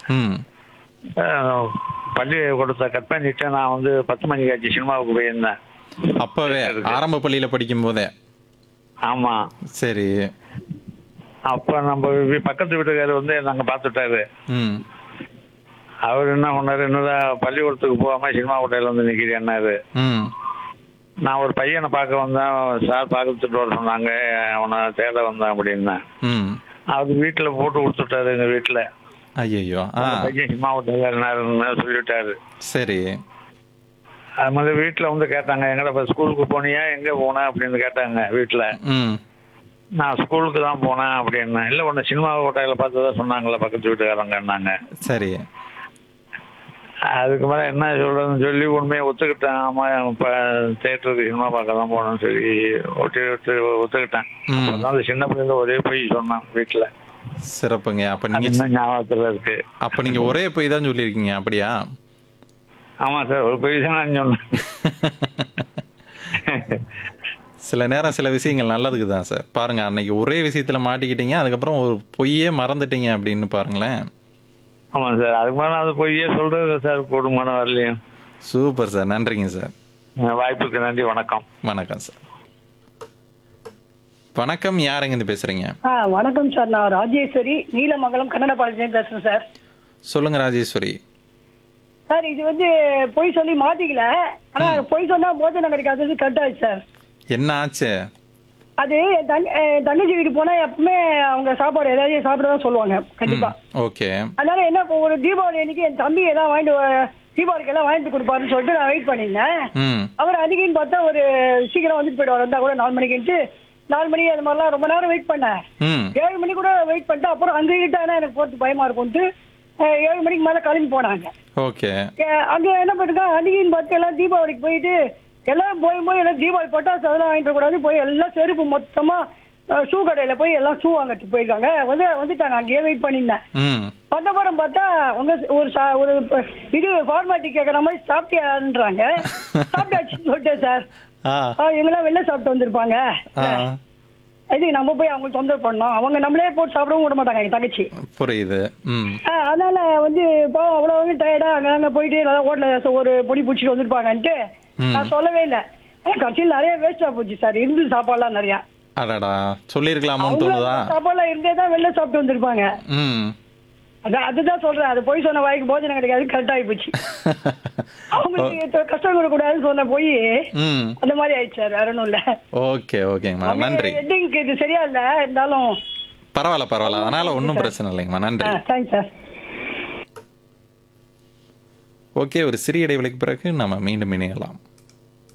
ம் அஹ், பள்ளி கொடுத்த கட் பண்ணிட்டு நான் வந்து பத்து மணிக்கு ஆச்சு சினிமாவுக்கு போயிருந்தேன் அப்பவே ஆரம்ப பள்ளியில படிக்கும் போதே ஆமா சரி அப்ப நம்ம வீ- பக்கத்து வீட்டுக்காரர் வந்து நாங்க பார்த்துட்டாரு ம் அவர் என்ன பண்ணாரு என்னதான் பள்ளிக்கூடத்துக்கு போகாம சினிமா ஹோட்டலில் வந்து நிக்கிறேன்னாரு ம் நான் ஒரு பையனை பார்க்க வந்தேன் சார் பார்த்துட்டு வர சொன்னாங்க அவனை தேட வந்தேன் அப்படின்னேன் ம் அவர் வீட்டில் போட்டு கொடுத்துட்டாரு எங்க வீட்டில் ஐயோ ஆ பையன் சினிமா ஹோட்டலில் இருந்தாருன்னு சொல்லிவிட்டாரு சரி அது மாதிரி வீட்டில் வந்து கேட்டாங்க எங்கடா இப்போ ஸ்கூலுக்கு போனியா எங்கே போன அப்படின்னு கேட்டாங்க வீட்டில் ம் நான் ஸ்கூலுக்கு தான் போனேன் அப்படின்னேன் இல்லை ஒன்று சினிமா ஹோட்டலில் பார்த்ததா சொன்னாங்களே பக்கத்து வீட்டுக்காரங்கன்னாங்க சரி அதுக்கு மேலே என்ன சொல்றதுன்னு சொல்லி உண்மையை ஒத்துக்கிட்டேன் ஆமாம் இப்போ தேட்டருக்கு சினிமா பார்க்க தான் போனேன்னு சொல்லி ஒட்டி ஒத்து ஒத்துக்கிட்டேன் ம் அப்பதான் அந்த சின்ன பிள்ளைல ஒரே போய் சொன்னான் வீட்டில் சிறப்புங்க அப்ப அது நீங்க இன்னும் ஞாபகத்தில் இருக்கு அப்ப நீங்க ஒரே போய் தான் சொல்லியிருக்கீங்க அப்படியா ஆமாம் சார் ஒரு பொய் தான் நான் சொன்னேன் சில நேரம் சில விஷயங்கள் நல்லதுக்கு தான் சார் பாருங்க அன்னைக்கு ஒரே விஷயத்துல மாட்டிக்கிட்டீங்க அதுக்கப்புறம் ஒரு பொய்யே மறந்துட்டீங்க அப்படின்னு பாருங்களேன் ஆமாம் சார் அதுக்கு மேலே அது பொய்யே சொல்றது சார் கூடுமான வரலையும் சூப்பர் சார் நன்றிங்க சார் வாய்ப்புக்கு நன்றி வணக்கம் வணக்கம் சார் வணக்கம் யாருங்க இருந்து பேசுறீங்க ஆ வணக்கம் சார் நான் ராஜேஸ்வரி நீலமங்கலம் கன்னட பாலிசிலேருந்து பேசுறேன் சார் சொல்லுங்க ராஜேஸ்வரி சார் இது வந்து பொய் சொல்லி மாத்திக்கல ஆனா பொய் சொன்னா போஜனம் கிடைக்காதது கட் ஆச்சு சார் என்ன ஆச்சு அது என் தங்க- என் தங்கச்சி வீட்டுக்கு போனா எப்பவுமே அவங்க சாப்பாடு ஏதாவது சாப்பிட தான் சொல்லுவாங்க கண்டிப்பா ஓகே அதனால என்ன இப்போ ஒரு தீபாவளி அன்னைக்கு என் தம்பி எல்லாம் வாங்கிட்டு வ- தீபாவளிக்கு எல்லாம் வாங்கிட்டு கொடுப்பாருன்னு சொல்லிட்டு நான் வெயிட் பண்ணியிருந்தேன் ம் அவர் அன்னைக்குன்னு பார்த்தா ஒரு சீக்கிரம் வந்துட்டு போயிடுவார் வந்தா கூட நாலு மணிக்குன்ட்டு நாலு மணி அது மாதிரிலாம் ரொம்ப நேரம் வெயிட் பண்ணேன் ம் ஏழு மணி கூட வெயிட் பண்ணிட்டு அப்புறம் அங்க கிட்ட எனக்கு போறது பயமா இருக்கும்ட்டு அஹ், ஏழு மணிக்கு மேல கிளம்பி போனாங்க ஓகே அஹ், அங்க என்ன பண்ணிருக்கா அன்னைக்குன்னு பார்த்து எல்லாம் தீபாவளிக்கு போயிட்டு எல்லாம் போய் போய் எல்லாம் தீபாவளி பட்டாசு அதெல்லாம் வாங்கிட்டு வரக் கூடாது போய் எல்லாம் செருப்பு மொத்தமா ஷூ கடையில போய் எல்லாம் ஷூ வாங்கிட்டு போயிருக்காங்க வந்து வந்துட்டாங்க அங்கேயே வெயிட் பண்ணியிருந்தேன் ம் வந்தபுறம் பார்த்தா உங்க ஒரு சா- ஒரு ப- இது ஃபார்மாலிட்டி கேட்கற மாதிரி சாப்பிட்டியான்றாங்க சாப்பிட்டாச்சுன்னு சொல்லிட்டேன் சார் ஆ இவங்கெல்லாம் வெளில சாப்பிட்டு வந்திருப்பாங்க ஆ இது நம்ம போய் அவங்களுக்கு தொந்தரவு பண்ணோம் அவங்க நம்மளே போட்டு சாப்பிடவும் விட மாட்டாங்க என் தங்கச்சி புரியுது ம் ஆ, அதனால வந்து இப்போ அவ்வளோ வந்து டயர்டா அங்கே அங்கே போயிட்டு நல்லா ஹோட்டலில் ஒரு பொடி பிடிச்சிட்டு வந்திருப்பாங்கன்ட்டு ம். நான் சொல்லவே இல்லை கடைசியில் நிறைய வேஸ்டா போச்சு சார் இருந்து சாப்பாடுலாம் நிறையா அடடா சொல்லியிருக்கலாமோன்னு அவங்க தோணுதா சாப்பாடுலாம் இருந்தே தான் வெளில சாப்பிட்டு வந்திருப்பாங்க ம் அதான் அதுதான் சொல்றேன் அது போய் சொன்ன வாய்க்கு போஜனம் கிடைக்காது கரெக்ட் ஆகி போச்சு அவங்களுக்கு எத்த- கஷ்டம் கொடுக்கூடாதுன்னு சொன்ன போய் ம் அந்த மாதிரி ஆயிடுச்சு சார் வேற ஒன்றும் இல்லை ஓகே ஓகேங்கம்மா நன்றி எட்டிங்க்கு இது சரியா இல்லை இருந்தாலும் பரவாயில்ல பரவாயில்ல அதனால ஒன்றும் பிரச்சனை இல்லைங்கம்மா நன்றி தேங்க்ஸ் சார் ஓகே ஒரு சிறிய இடைவெளிக்கு பிறகு நம்ம மீண்டும் இணையலாம்